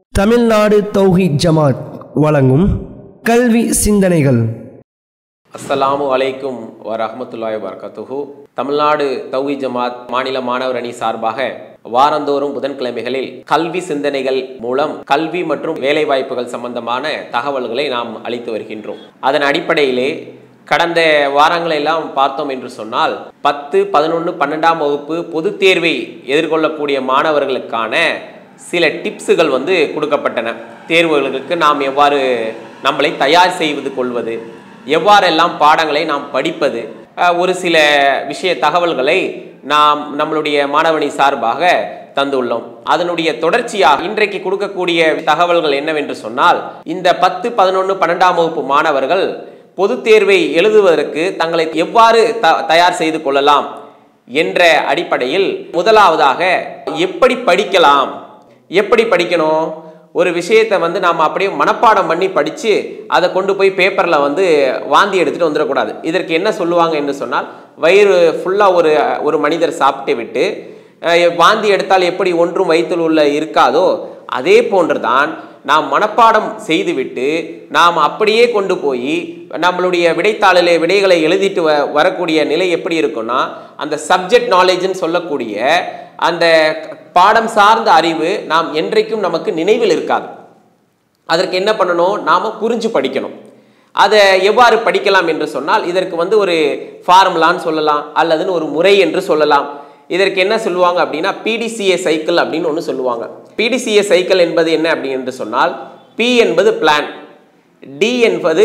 தமிழ்நாடு தௌஹீத் ஜமாத் வழங்கும் கல்வி சிந்தனைகள் அஸ்ஸலாமு அலைக்கும் வரஹ்மத்துல்லாஹி வபரகாத்துஹு தமிழ்நாடு தௌஹி ஜமாத் மாநில மாணவர் அணி சார்பாக வாரந்தோறும் புதன்கிழமைகளில் கல்வி சிந்தனைகள் மூலம் கல்வி மற்றும் வேலை வாய்ப்புகள் சம்பந்தமான தகவல்களை நாம் அளித்து வருகின்றோம் அதன் அடிப்படையிலே கடந்த வாரங்களெல்லாம் பார்த்தோம் என்று சொன்னால் பத்து பதினொன்று பன்னெண்டாம் வகுப்பு பொதுத் தேர்வை எதிர்கொள்ளக்கூடிய மாணவர்களுக்கான சில டிப்ஸுகள் வந்து கொடுக்கப்பட்டன தேர்வுகளுக்கு நாம் எவ்வாறு நம்மளை தயார் செய்வது கொள்வது எவ்வாறெல்லாம் பாடங்களை நாம் படிப்பது அஹ், ஒரு சில விஷய தகவல்களை நாம் நம்மளுடைய மாணவனி சார்பாக தந்துள்ளோம் அதனுடைய தொடர்ச்சியாக இன்றைக்கு கொடுக்கக்கூடிய தகவல்கள் என்னவென்று சொன்னால் இந்த பத்து பதினொன்று பன்னெண்டாம் வகுப்பு மாணவர்கள் பொதுத் தேர்வை எழுதுவதற்கு தங்களை எவ்வாறு த தயார் செய்து கொள்ளலாம் என்ற அடிப்படையில் முதலாவதாக எப்படி படிக்கலாம் எப்படி படிக்கணும் ஒரு விஷயத்தை வந்து நாம் அப்படியே மனப்பாடம் பண்ணி படித்து அதை கொண்டு போய் பேப்பரில் வந்து வாந்தி எடுத்துகிட்டு வந்துடக்கூடாது இதற்கு என்ன சொல்லுவாங்க என்று சொன்னால் வயிறு ஃபுல்லாக ஒரு ஒரு மனிதர் சாப்பிட்டு விட்டு அஹ், வாந்தி எடுத்தால் எப்படி ஒன்றும் வயிற்றில் உள்ள இருக்காதோ அதே போன்றுதான் நாம் மனப்பாடம் செய்துவிட்டு நாம் அப்படியே கொண்டு போய் நம்மளுடைய விடைத்தாளிலே விடைகளை எழுதிட்டு வ வரக்கூடிய நிலை எப்படி இருக்கும்னா அந்த சப்ஜெக்ட் நாலேஜ்னு சொல்லக்கூடிய அந்த பாடம் சார்ந்த அறிவு நாம் என்றைக்கும் நமக்கு நினைவில் இருக்காது அதற்கு என்ன பண்ணணும் நாம் புரிஞ்சு படிக்கணும் அதை எவ்வாறு படிக்கலாம் என்று சொன்னால் இதற்கு வந்து ஒரு ஃபார்முலான்னு சொல்லலாம் அல்லதுன்னு ஒரு முறை என்று சொல்லலாம் இதற்கு என்ன சொல்லுவாங்க அப்படின்னா பிடிசிஏ சைக்கிள் அப்படின்னு ஒன்று சொல்லுவாங்க பிடிசிஏ சைக்கிள் என்பது என்ன அப்படி என்று சொன்னால் பி என்பது பிளான் டி என்பது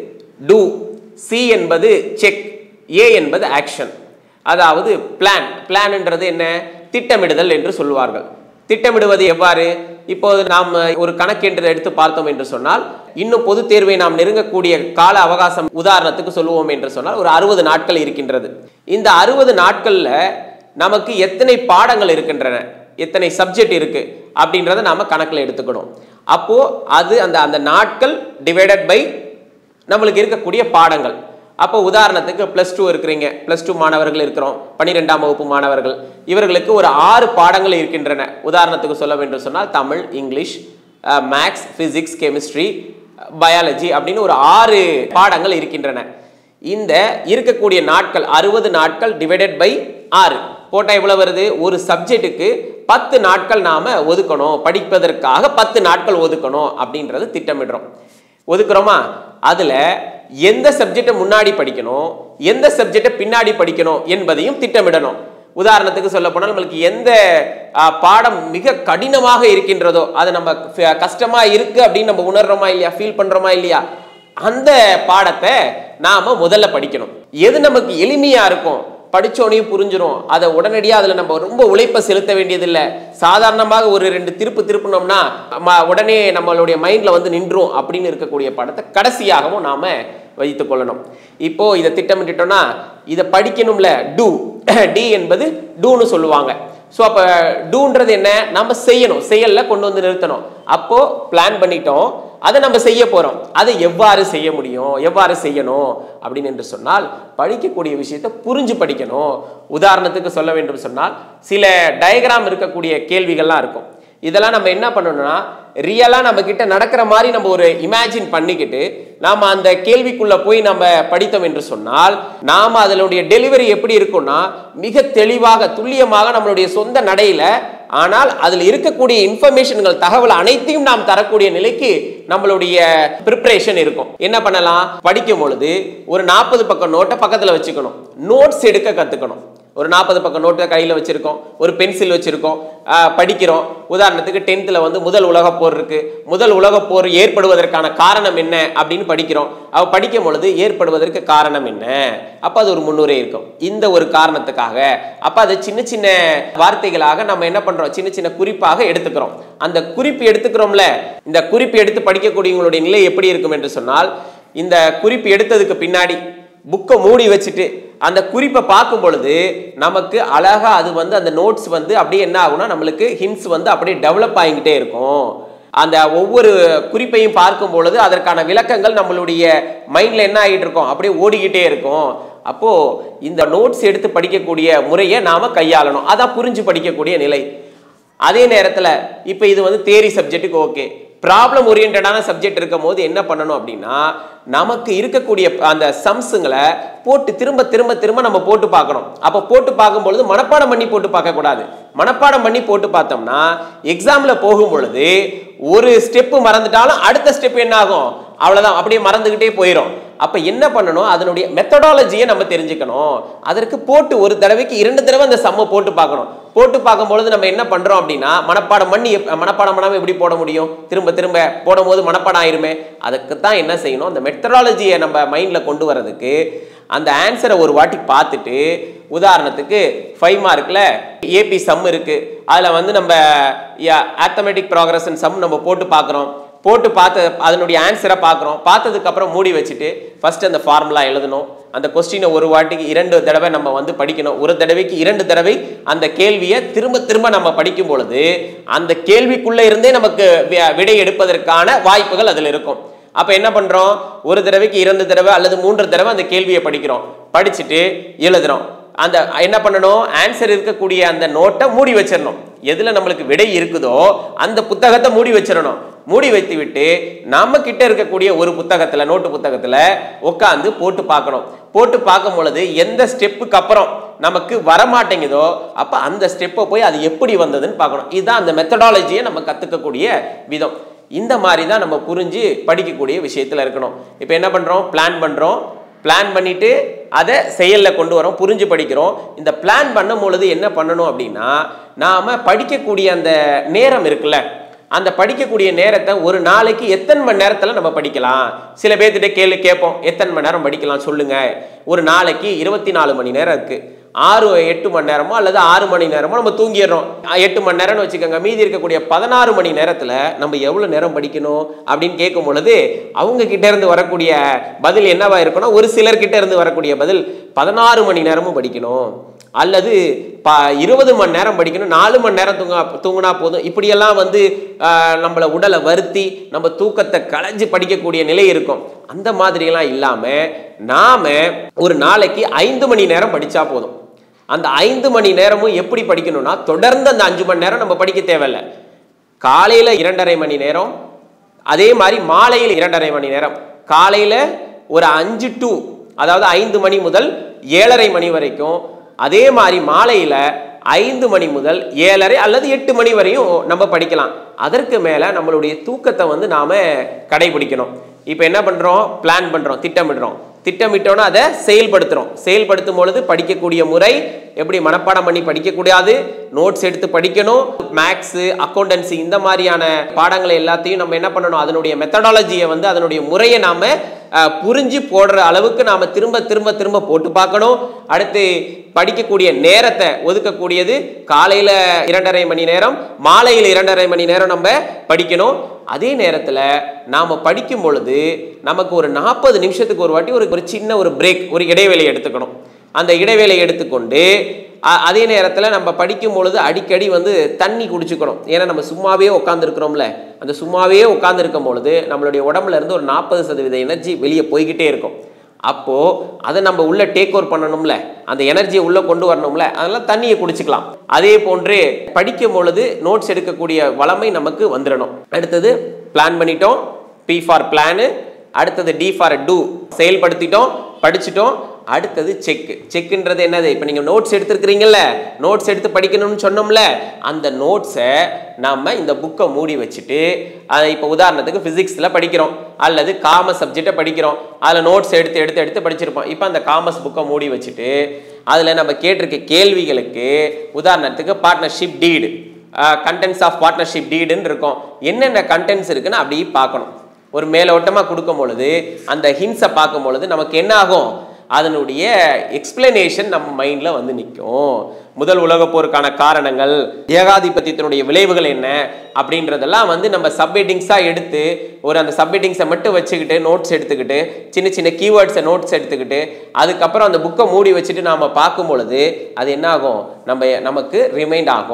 டூ சி என்பது செக் ஏ என்பது ஆக்ஷன் அதாவது பிளான் பிளான்ன்றது என்ன திட்டமிடுதல் என்று சொல்லுவார்கள் திட்டமிடுவது எவ்வாறு இப்போது நாம் ஒரு கணக்கு என்று எடுத்து பார்த்தோம் என்று சொன்னால் இன்னும் பொதுத் தேர்வை நாம் நெருங்கக்கூடிய கால அவகாசம் உதாரணத்துக்கு சொல்லுவோம் என்று சொன்னால் ஒரு அறுபது நாட்கள் இருக்கின்றது இந்த அறுபது நாட்கள்ல நமக்கு எத்தனை பாடங்கள் இருக்கின்றன எத்தனை சப்ஜெக்ட் இருக்கு அப்படின்றத நாம கணக்கில் எடுத்துக்கணும் அப்போ அது அந்த அந்த நாட்கள் டிவைடட் பை நம்மளுக்கு இருக்கக்கூடிய பாடங்கள் அப்போ உதாரணத்துக்கு ப்ளஸ் டூ இருக்கிறீங்க ப்ளஸ் டூ மாணவர்கள் இருக்கிறோம் பன்னிரெண்டாம் வகுப்பு மாணவர்கள் இவர்களுக்கு ஒரு ஆறு பாடங்கள் இருக்கின்றன உதாரணத்துக்கு சொல்ல வேண்டும் சொன்னால் Tamil English maths physics chemistry biology அப்படின்னு ஒரு ஆறு பாடங்கள் இருக்கின்றன இந்த இருக்கக்கூடிய நாட்கள் அறுபது நாட்கள் டிவைடட் பை ஆறு போட்டால் எவ்வளவு வருது ஒரு சப்ஜெக்ட்டுக்கு பத்து நாட்கள் நாம ஒதுக்கணும் படிப்பதற்காக பத்து நாட்கள் ஒதுக்கணும் அப்படின்றது திட்டமிடுறோம் ஒதுக்குறோமா அதுல எந்த சப்ஜெக்டை முன்னாடி படிக்கணும் எந்த சப்ஜெக்டை பின்னாடி படிக்கணும் என்பதையும் திட்டமிடணும் உதாரணத்துக்கு சொல்ல போனால் நம்மளுக்கு எந்த ஆ, பாடம் மிக கடினமாக இருக்கின்றதோ அது நம்ம ஃப- கஷ்டமா இருக்கு அப்படின்னு நம்ம உணர்றோமா இல்லையா ஃபீல் பண்றோமா இல்லையா அந்த பாடத்தை நாம முதல்ல படிக்கணும் எது நமக்கு எளிமையா இருக்கும் படிச்சோனையும் புரிஞ்சிரும் அதை உடனடியாக அதில் நம்ம ரொம்ப உழைப்பை செலுத்த வேண்டியதில்லை சாதாரணமாக ஒரு ரெண்டு திருப்பு திருப்பினோம்னா ம- உடனே நம்மளுடைய மைண்டில் வந்து நின்றும் அப்படின்னு இருக்கக்கூடிய படத்தை கடைசியாகவும் நாம் வைத்துக் கொள்ளணும் இப்போ இதை திட்டமிட்டுட்டோம்னா இதை படிக்கணும்ல டூ டி என்பது டூன்னு சொல்லுவாங்க ஸோ அப்போ டூன்றது என்ன நம்ம செய்யணும் செயலில் கொண்டு வந்து நிறுத்தணும் அப்போ பிளான் பண்ணிட்டோம் அதை நம்ம செய்ய போகிறோம் அதை எவ்வாறு செய்ய முடியும் எவ்வாறு செய்யணும் அப்படின்னு என்று சொன்னால் படிக்கக்கூடிய விஷயத்தை புரிஞ்சு படிக்கணும் உதாரணத்துக்கு சொல்ல வேண்டும் சொன்னால் சில டயக்ராம் இருக்கக்கூடிய கேள்விகள்லாம் இருக்கும் இதெல்லாம் நம்ம என்ன பண்ணணும்னா ரியலாக நம்ம கிட்ட நடக்கிற மாதிரி நம்ம ஒரு இமேஜின் பண்ணிக்கிட்டு நாம அந்த கேள்விக்குள்ள போய் நம்ம படித்தோம் என்று சொன்னால் நாம அதனுடைய டெலிவரி எப்படி இருக்கும்னா மிக தெளிவாக துல்லியமாக நம்மளுடைய சொந்த நடையில ஆனால் அதில் இருக்கக்கூடிய இன்ஃபர்மேஷன்கள் தகவல் அனைத்தையும் நாம் தரக்கூடிய நிலைக்கு நம்மளுடைய ப்ரிப்பரேஷன் இருக்கும் என்ன பண்ணலாம் படிக்கும் பொழுது ஒரு நாற்பது பக்கம் நோட்டை பக்கத்தில் வச்சுக்கணும் நோட்ஸ் எடுக்க கற்றுக்கணும் ஒரு நாற்பது பக்கம் நோட்டை கையில் வச்சுருக்கோம் ஒரு பென்சில் வச்சுருக்கோம் படிக்கிறோம் உதாரணத்துக்கு டென்த்தில் வந்து முதல் உலகப் போர் இருக்கு முதல் உலகப் போர் ஏற்படுவதற்கான காரணம் என்ன அப்படின்னு படிக்கிறோம் அவ படிக்கும் பொழுது ஏற்படுவதற்கு காரணம் என்ன அப்போ அது ஒரு முன்னுரை இருக்கும் இந்த ஒரு காரணத்துக்காக அப்போ அது சின்ன சின்ன வார்த்தைகளாக நம்ம என்ன பண்ணுறோம் சின்ன சின்ன குறிப்பாக எடுத்துக்கிறோம் அந்த குறிப்பு எடுத்துக்கிறோம்ல இந்த குறிப்பு எடுத்து படிக்கக்கூடியவங்களுடைய நிலை எப்படி இருக்கும் என்று சொன்னால் இந்த குறிப்பு எடுத்ததுக்கு பின்னாடி புக்கை மூடி வச்சுட்டு அந்த குறிப்பை பார்க்கும் பொழுது நமக்கு அழகா அது வந்து அந்த நோட்ஸ் வந்து அப்படியே என்ன ஆகும்னா நம்மளுக்கு ஹின்ஸ் வந்து அப்படியே டெவலப் ஆகிக்கிட்டே இருக்கும் அந்த ஒவ்வொரு குறிப்பையும் பார்க்கும் பொழுது அதற்கான விளக்கங்கள் நம்மளுடைய மைண்ட்ல என்ன ஆகிட்டு இருக்கும் அப்படியே ஓடிக்கிட்டே இருக்கும் அப்போ இந்த நோட்ஸ் எடுத்து படிக்கக்கூடிய முறையை நாம கையாளணும் அதான் புரிஞ்சு படிக்கக்கூடிய நிலை அதே நேரத்தில் இப்போ இது வந்து தேரி சப்ஜெக்ட்டுக்கு ஓகே ப்ராப்ளம் ஓரியன்டான சப்ஜெக்ட் இருக்கும் போது என்ன பண்ணணும் அப்படின்னா நமக்கு இருக்கக்கூடிய அந்த சம்ஸுங்களை போட்டு திரும்ப திரும்ப திரும்ப நம்ம போட்டு பார்க்கணும் அப்போ போட்டு பார்க்கும் பொழுது மனப்பாடம் பண்ணி போட்டு பார்க்க கூடாது மனப்பாடம் பண்ணி போட்டு பார்த்தோம்னா எக்ஸாமில் போகும் பொழுது ஒரு ஸ்டெப்பு மறந்துட்டாலும் அடுத்த ஸ்டெப் என்ன ஆகும் அவ்வளோதான் அப்படியே மறந்துக்கிட்டே போயிடும் அப்போ என்ன பண்ணணும் அதனுடைய மெத்தடாலஜியை நம்ம தெரிஞ்சுக்கணும் அதற்கு போட்டு ஒரு தடவைக்கு இரண்டு தடவை அந்த சம்மை போட்டு பார்க்கணும் போட்டு பார்க்கும் பொழுது நம்ம என்ன பண்ணுறோம் அப்படின்னா மனப்பாடம் பண்ணி எப்- மனப்பாடம் பண்ணாமல் எப்படி போட முடியும் திரும்ப திரும்ப போடும்போது மனப்பாடம் ஆயிருமே அதுக்கு தான் என்ன செய்யணும் அந்த மெத்தடாலஜியை நம்ம மைண்டில் கொண்டு வரதுக்கு அந்த ஆன்சரை ஒரு வாட்டி பார்த்துட்டு உதாரணத்துக்கு ஃபைவ் மார்க்கில் ஏபி சம் இருக்குது அதில் வந்து நம்ம ஆத்தமெட்டிக் ப்ராக்ரஷன் சம் நம்ம போட்டு பார்க்குறோம் போட்டு பார்த்து அதனுடைய ஆன்சரை பார்க்குறோம் பார்த்ததுக்கப்புறம் மூடி வச்சுட்டு ஃபர்ஸ்ட் அந்த ஃபார்முலா எழுதணும் அந்த கொஸ்டினை ஒரு வாட்டிக்கு இரண்டு தடவை நம்ம வந்து படிக்கணும் ஒரு தடவைக்கு இரண்டு தடவை அந்த கேள்வியை திரும்ப திரும்ப நம்ம படிக்கும் பொழுது அந்த கேள்விக்குள்ளே இருந்தே நமக்கு வி- விடை எடுப்பதற்கான வாய்ப்புகள் அதில் இருக்கும் அப்போ என்ன பண்ணுறோம் ஒரு தடவைக்கு இரண்டு தடவை அல்லது மூன்று தடவை அந்த கேள்வியை படிக்கிறோம் படிச்சுட்டு எழுதுறோம் அந்த என்ன பண்ணணும் ஆன்சர் இருக்கக்கூடிய அந்த நோட்டை மூடி வச்சிடணும் எதுல நம்மளுக்கு விடை இருக்குதோ அந்த புத்தகத்தை மூடி வச்சிடணும் மூடி வைத்து விட்டு நம்ம கிட்ட இருக்கக்கூடிய ஒரு புத்தகத்துல நோட்டு புத்தகத்துல உட்காந்து போட்டு பார்க்கணும் போட்டு பார்க்கும் பொழுது எந்த ஸ்டெப்புக்கு அப்புறம் நமக்கு வரமாட்டேங்குதோ அப்ப அந்த ஸ்டெப்பை போய் அது எப்படி வந்ததுன்னு பார்க்கணும் இதுதான் அந்த மெத்தடாலஜியை நம்ம கத்துக்கக்கூடிய விதம் இந்த மாதிரி தான் நம்ம புரிஞ்சு படிக்கக்கூடிய விஷயத்துல இருக்கணும் இப்போ என்ன பண்றோம் பிளான் பண்றோம் பிளான் பண்ணிட்டு அதை செயலில் கொண்டு வரோம் புரிஞ்சு படிக்கிறோம் இந்த பிளான் பண்ணும் பொழுது என்ன பண்ணணும் அப்படின்னா நாம படிக்கக்கூடிய அந்த நேரம் இருக்குல்ல அந்த படிக்கக்கூடிய நேரத்தை ஒரு நாளைக்கு எத்தனை மணி நேரத்தில் நம்ம படிக்கலாம் சில பேர்த்திட்ட கேள்வி கேட்போம் எத்தனை மணி நேரம் படிக்கலாம் சொல்லுங்க ஒரு நாளைக்கு இருபத்தி நாலு மணி நேரம் இருக்கு ஆறு எட்டு மணி நேரமோ அல்லது ஆறு மணி நேரமோ நம்ம தூங்கிடுறோம் அஹ் எட்டு மணி நேரம்னு வச்சுக்கோங்க மீதி இருக்கக்கூடிய பதினாறு மணி நேரத்தில் நம்ம எவ்வளோ நேரம் படிக்கணும் அப்படின்னு கேட்கும் பொழுது அவங்க கிட்ட இருந்து வரக்கூடிய பதில் என்னவா இருக்கணும் ஒரு சிலர் கிட்ட இருந்து வரக்கூடிய பதில் பதினாறு மணி நேரமும் படிக்கணும் அல்லது ப இருபது மணி நேரம் படிக்கணும் நாலு மணி நேரம் தூங்க தூங்கினா போதும் இப்படியெல்லாம் வந்து ஆஹ், நம்மளை உடலை வருத்தி நம்ம தூக்கத்தை களைஞ்சு படிக்கக்கூடிய நிலை இருக்கும் அந்த மாதிரியெல்லாம் இல்லாமல் நாம ஒரு நாளைக்கு ஐந்து மணி நேரம் படித்தா போதும் அந்த ஐந்து மணி நேரமும் எப்படி படிக்கணும்னா தொடர்ந்து அந்த அஞ்சு மணி நேரம் நம்ம படிக்க தேவையில்லை காலையில் இரண்டரை மணி நேரம் அதே மாதிரி மாலையில் இரண்டரை மணி நேரம் காலையில் ஒரு அஞ்சு டு அதாவது ஐந்து மணி முதல் ஏழரை மணி வரைக்கும் அதே மாதிரி மாலையில் ஐந்து மணி முதல் ஏழரை அல்லது எட்டு மணி வரையும் நம்ம படிக்கலாம் அதற்கு மேலே நம்மளுடைய தூக்கத்தை வந்து நாம் கடைபிடிக்கணும் இப்போ என்ன பண்ணுறோம் பிளான் பண்ணுறோம் திட்டமிடுறோம் திட்டமிட்டோன்னா அதை செயல்படுத்துகிறோம் செயல்படுத்தும் பொழுது படிக்கக்கூடிய முறை எப்படி மனப்பாடம் பண்ணி படிக்கக்கூடாது நோட்ஸ் எடுத்து படிக்கணும் மேக்ஸு அக்கௌண்டன்சி இந்த மாதிரியான பாடங்களை எல்லாத்தையும் நம்ம என்ன பண்ணணும் அதனுடைய மெத்தடாலஜியை வந்து அதனுடைய முறையை நாம் புரிஞ்சு போடுற அளவுக்கு நாம் திரும்ப திரும்ப திரும்ப போட்டு பார்க்கணும் அடுத்து படிக்கக்கூடிய நேரத்தை ஒதுக்கக்கூடியது காலையில் இரண்டரை மணி நேரம் மாலையில் இரண்டரை மணி நேரம் நம்ம படிக்கணும் அதே நேரத்தில் நாம் படிக்கும் பொழுது நமக்கு ஒரு நாற்பது நிமிஷத்துக்கு ஒரு வாட்டி ஒரு ஒரு சின்ன ஒரு பிரேக் ஒரு இடைவேளை எடுத்துக்கணும் அந்த இடைவேளை எடுத்துக்கொண்டு அ- அதே நேரத்தில் நம்ம படிக்கும் பொழுது அடிக்கடி வந்து தண்ணி குடிச்சுக்கணும் ஏன்னா நம்ம சும்மாவே உட்காந்துருக்குறோம்ல அந்த சும்மாவே உட்காந்துருக்கும் பொழுது நம்மளுடைய உடம்புல இருந்து ஒரு நாற்பது சதவீத எனர்ஜி வெளியே போய்கிட்டே இருக்கும் அப்போது அதை நம்ம உள்ள டேக் ஓவர் பண்ணணும்ல அந்த எனர்ஜியை உள்ளே கொண்டு வரணும்ல அதெல்லாம் தண்ணியை குடிச்சுக்கலாம் அதே போன்று படிக்கும் பொழுது நோட்ஸ் எடுக்கக்கூடிய வளமை நமக்கு வந்துடணும் அடுத்தது பிளான் பண்ணிட்டோம் பி ஃபார் பிளானு அடுத்தது டி ஃபார் டூ செயல்படுத்திட்டோம் படிச்சிட்டோம் அடுத்தது செக் செக்குன்றது என்னது இப்போ நீங்கள் நோட்ஸ் எடுத்துருக்கிறீங்கல்ல நோட்ஸ் எடுத்து படிக்கணும்னு சொன்னோம்ல அந்த நோட்ஸை நம்ம இந்த புக்கை மூடி வச்சுட்டு அதை இப்போ உதாரணத்துக்கு ஃபிசிக்ஸில் படிக்கிறோம் அல்லது காமர்ஸ் சப்ஜெக்டை படிக்கிறோம் அதில் நோட்ஸ் எடுத்து எடுத்து எடுத்து படிச்சிருப்போம் இப்போ அந்த காமர்ஸ் புக்கை மூடி வச்சுட்டு அதில் நம்ம கேட்டிருக்க கேள்விகளுக்கு உதாரணத்துக்கு partnership deed contents of partnership டீடுன்னு இருக்கும் என்னென்ன கண்டென்ட்ஸ் இருக்குன்னு அப்படியே பார்க்கணும் ஒரு மேலோட்டமாக கொடுக்கும் பொழுது அந்த ஹின்ஸை பார்க்கும் பொழுது நமக்கு என்ன ஆகும் அதனுடைய எக்ஸ்பிளனேஷன் நம்ம மைண்டில் வந்து நிற்கும் முதல் உலகப் போருக்கான காரணங்கள் ஏகாதிபத்தியத்தினுடைய விளைவுகள் என்ன அப்படின்றதெல்லாம் வந்து நம்ம சப்ஹெட்டிங்ஸாக எடுத்து ஒரு அந்த சப்ஹெட்டிங்ஸை மட்டும் வச்சுக்கிட்டு நோட்ஸ் எடுத்துக்கிட்டு சின்ன சின்ன கீவேர்ட்ஸை நோட்ஸ் எடுத்துக்கிட்டு அதுக்கப்புறம் அந்த புக்கை மூடி வச்சுட்டு நாம் பார்க்கும் பொழுது அது என்ன ஆகும் நம்ம நமக்கு ரிமைண்ட் ஆகும்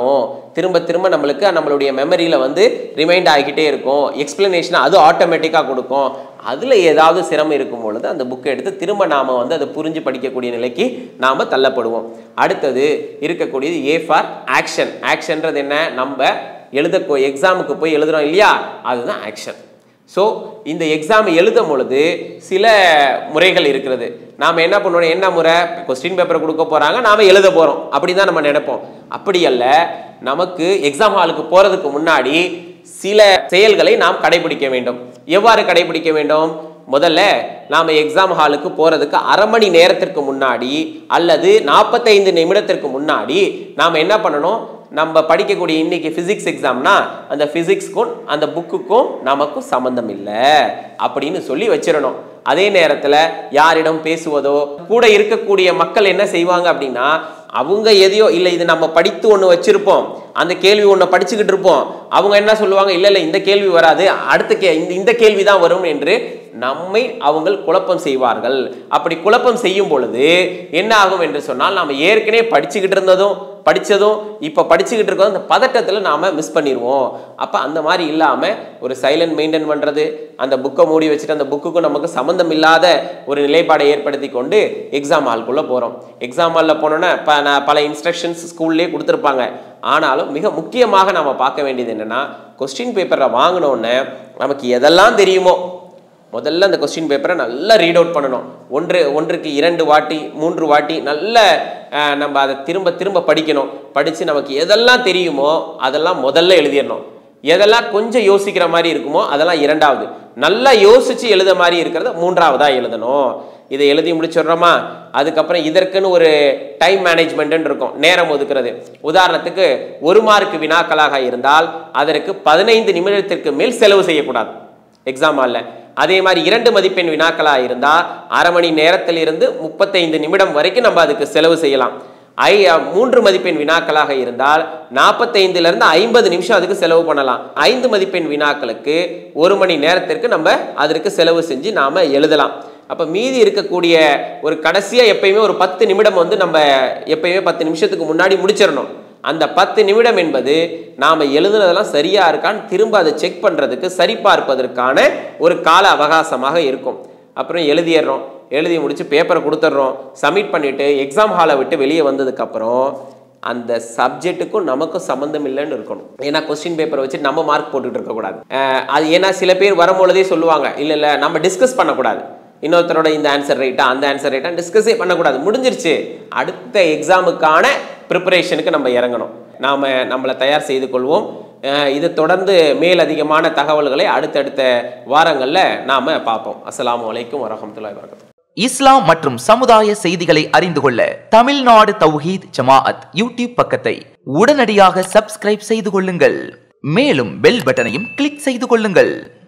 திரும்ப திரும்ப நம்மளுக்கு நம்மளுடைய மெமரியில் வந்து ரிமைண்ட் ஆகிக்கிட்டே இருக்கும் எக்ஸ்பிளனேஷன் அது ஆட்டோமேட்டிக்காக கொடுக்கும் அதில் ஏதாவது சிரமம் இருக்கும் பொழுது அந்த புக்கை எடுத்து திரும்ப நாம் வந்து அதை புரிஞ்சு படிக்கக்கூடிய நிலைக்கு நாம் தள்ளப்படுவோம் அடுத்தது இருக்கக்கூடியது ஏ ஃபார் ஆக்ஷன் ஆக்ஷன்றது என்ன நம்ம எழுத எக்ஸாமுக்கு போய் எழுதுறோம் இல்லையா அதுதான் ஆக்ஷன் ஸோ இந்த எக்ஸாம் எழுதும் பொழுது சில முறைகள் இருக்கிறது நாம் என்ன பண்ணுவோம் என்ன முறை கொஸ்டின் பேப்பர் கொடுக்க போகிறாங்க நாம் எழுத போகிறோம் அப்படி தான் நம்ம நினைப்போம் அப்படி அல்ல நமக்கு எக்ஸாம் ஹாலுக்கு போகிறதுக்கு முன்னாடி சில செயல்களை நாம் கடைபிடிக்க வேண்டும் எவ்வாறு கடைபிடிக்க வேண்டும் முதல்ல நாம் எக்ஸாம் ஹாலுக்கு போகிறதுக்கு அரை மணி நேரத்திற்கு முன்னாடி அல்லது நாற்பத்தைந்து நிமிடத்திற்கு முன்னாடி நாம் என்ன பண்ணணும் நம்ம படிக்கக்கூடிய இன்னைக்கு ஃபிசிக்ஸ் எக்ஸாம்னா அந்த ஃபிசிக்ஸ்க்கும் அந்த புக்குக்கும் நமக்கும் சம்மந்தம் இல்லை அப்படின்னு சொல்லி வச்சிடணும் அதே நேரத்தில் யாரிடம் பேசுவதோ கூட இருக்கக்கூடிய மக்கள் என்ன செய்வாங்க அப்படின்னா அவங்க எதையோ இல்லை இது நம்ம படித்து ஒன்று வச்சிருப்போம் அந்த கேள்வி ஒன்று படிச்சுக்கிட்டு இருப்போம் அவங்க என்ன சொல்லுவாங்க இல்லை இல்லை இந்த கேள்வி வராது அடுத்த கே இந்த இந்த கேள்வி தான் வரும் என்று நம்மை அவங்க குழப்பம் செய்வார்கள் அப்படி குழப்பம் செய்யும் பொழுது என்ன ஆகும் என்று சொன்னால் நாம் ஏற்கனவே படிச்சுக்கிட்டு இருந்ததும் படித்ததும் இப்போ படிச்சுக்கிட்டு இருக்கோம் அந்த பதட்டத்தில் நாம் மிஸ் பண்ணிடுவோம் அப்போ அந்த மாதிரி இல்லாமல் ஒரு சைலண்ட் மெயின்டைன் பண்ணுறது அந்த புக்கை மூடி வச்சுட்டு அந்த புக்குக்கும் நமக்கு சம்மந்தம் இல்லாத ஒரு நிலைப்பாடை ஏற்படுத்தி கொண்டு எக்ஸாம் ஹால்குள்ளே போகிறோம் எக்ஸாம் ஹாலில் போனோன்னே ப நான் பல இன்ஸ்ட்ரக்ஷன்ஸ் ஸ்கூல்லேயே கொடுத்துருப்பாங்க ஆனாலும் மிக முக்கியமாக நம்ம பார்க்க வேண்டியது என்னென்னா கொஸ்டின் பேப்பரை வாங்கினோடனே நமக்கு எதெல்லாம் தெரியுமோ முதல்ல அந்த கொஸ்டின் பேப்பரை நல்லா ரீட் அவுட் பண்ணணும் ஒன்று ஒன்றுக்கு இரண்டு வாட்டி மூன்று வாட்டி நல்ல அஹ், நம்ம அதை திரும்ப திரும்ப படிக்கணும் படித்து நமக்கு எதெல்லாம் தெரியுமோ அதெல்லாம் முதல்ல எழுதிடணும் எதெல்லாம் கொஞ்சம் யோசிக்கிற மாதிரி இருக்குமோ அதெல்லாம் இரண்டாவது நல்லா யோசித்து எழுத மாதிரி இருக்கிறத மூன்றாவதாக எழுதணும் இதை எழுதி முடிச்சிடுறோமா அதுக்கப்புறம் இதற்குன்னு ஒரு டைம் மேனேஜ்மெண்ட்னு இருக்கும் நேரம் ஒதுக்குறது உதாரணத்துக்கு ஒரு மார்க் வினாக்களாக இருந்தால் அதற்கு பதினைந்து நிமிடத்திற்கு மேல் செலவு செய்யக்கூடாது எக்ஸாம் ஹாலில் அதே மாதிரி இரண்டு மதிப்பெண் வினாக்களாக இருந்தால் அரை மணி நேரத்திலிருந்து முப்பத்தைந்து நிமிடம் வரைக்கும் நம்ம அதுக்கு செலவு செய்யலாம் ஐ மூன்று மதிப்பெண் வினாக்களாக இருந்தால் நாற்பத்தைந்துலேருந்து ஐம்பது நிமிஷம் அதுக்கு செலவு பண்ணலாம் ஐந்து மதிப்பெண் வினாக்களுக்கு ஒரு மணி நேரத்திற்கு நம்ம அதற்கு செலவு செஞ்சு நாம் எழுதலாம் அப்போ மீதி இருக்கக்கூடிய ஒரு கடைசியாக எப்பயுமே ஒரு பத்து நிமிடம் வந்து நம்ம எப்பயுமே பத்து நிமிஷத்துக்கு முன்னாடி முடிச்சிடணும் அந்த பத்து நிமிடம் என்பது நாம் எழுதுனதெல்லாம் சரியா இருக்கான்னு திரும்ப அதை செக் பண்ணுறதுக்கு சரிபார்ப்பதற்கான ஒரு கால அவகாசமாக இருக்கும் அப்புறம் எழுதிடுறோம் எழுதி முடிச்சு பேப்பரை கொடுத்துட்றோம் சப்மிட் பண்ணிட்டு எக்ஸாம் ஹாலை விட்டு வெளியே வந்ததுக்கப்புறம் அந்த சப்ஜெக்ட்டுக்கும் நமக்கும் சம்மந்தம் இல்லைன்னு இருக்கணும் ஏன்னா கொஸ்டின் பேப்பரை வச்சு நம்ம மார்க் போட்டுட்டு இருக்கக்கூடாது அஹ் அது ஏன்னா சில பேர் வரும்பொழுதே சொல்லுவாங்க இல்லை இல்லை நம்ம டிஸ்கஸ் பண்ணக்கூடாது இன்னொருத்தரோட இந்த ஆன்சர் ரைட்டா அந்த ஆன்சர் ரைட்டா டிஸ்கஸே பண்ணக்கூடாது முடிஞ்சிருச்சு அடுத்த எக்ஸாமுக்கான ப்ரிப்பரேஷனுக்கு நம்ம இறங்கணும் நாம் நம்மளை தயார் செய்து கொள்வோம் அஹ் இது தொடர்ந்து மேலதிகமான தகவல்களை அடுத்தடுத்த வாரங்களில் நாம் பார்ப்போம் அஸ்ஸலாமு அலைக்கும் வரஹமத்துல்லாஹி வரகாத்துஹு இஸ்லாம் மற்றும் சமுதாய செய்திகளை அறிந்து கொள்ள தமிழ்நாடு தௌஹீத் ஜமாஅத் யூடியூப் பக்கத்தை உடனடியாக சப்ஸ்கிரைப் செய்து கொள்ளுங்கள் மேலும் பெல் பட்டனையும் கிளிக் செய்து கொள்ளுங்கள்